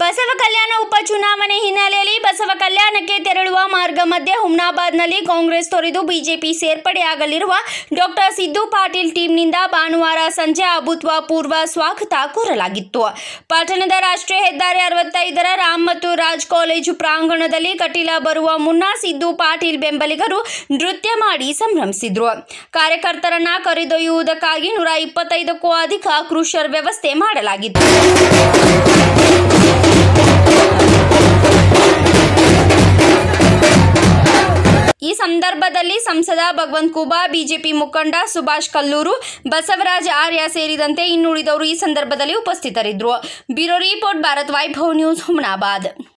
ಬಸವ ಕಲ್ಯಾಣ ಉಪಚುನಾವಣೆ ಹಿನ್ನೆಲೆಯಲ್ಲಿ ಬಸವ ಕಲ್ಯಾಣಕ್ಕೆ ತೆರಳುವ ಮಾರ್ಗ ಮಧ್ಯೆ ಹುಮ್ನಾಬಾದ್ನಲ್ಲಿ ಕಾಂಗ್ರೆಸ್ ತೊರೆದು ಬಿಜೆಪಿ ಸೇರ್ಪಡೆಯಾಗಲಿರುವ ಡಾಕ್ಟರ್ ಸಿದ್ದು ಪಾಟೀಲ್ ಟೀಮ್ನಿಂದ ಭಾನುವಾರ ಸಂಜೆ ಅಭೂತಪೂರ್ವ ಸ್ವಾಗತ ಕೋರಲಾಗಿತ್ತು ಪಟ್ಟಣದ ರಾಷ್ಟ್ರೀಯ ಹೆದ್ದಾರಿ ಅರವತ್ತೈದರ ರಾಮ್ ಮತ್ತು ರಾಜ್ ಕಾಲೇಜು ಪ್ರಾಂಗಣದಲ್ಲಿ ಕಟೀಲ ಬರುವ ಮುನ್ನ ಸಿದ್ದು ಪಾಟೀಲ್ ಬೆಂಬಲಿಗರು ನೃತ್ಯ ಮಾಡಿ ಸಂಭ್ರಮಿಸಿದ್ರು ಕಾರ್ಯಕರ್ತರನ್ನ ಕರೆದೊಯ್ಯುವುದಕ್ಕಾಗಿ ನೂರ ಇಪ್ಪತ್ತೈದಕ್ಕೂ ಅಧಿಕ ಕ್ರೂಷರ್ ವ್ಯವಸ್ಥೆ ಮಾಡಲಾಗಿತ್ತು ಈ ಸಂದರ್ಭದಲ್ಲಿ ಸಂಸದ ಭಗವಂತ್ ಖೂಬಾ ಬಿಜೆಪಿ ಮುಖಂಡ ಸುಭಾಷ್ ಕಲ್ಲೂರು ಬಸವರಾಜ ಆರ್ಯ ಸೇರಿದಂತೆ ಇನ್ನುಳಿದವರು ಈ ಸಂದರ್ಭದಲ್ಲಿ ಉಪಸ್ಥಿತರಿದ್ದರು bureau report Bharat Vaibhav news Humnabad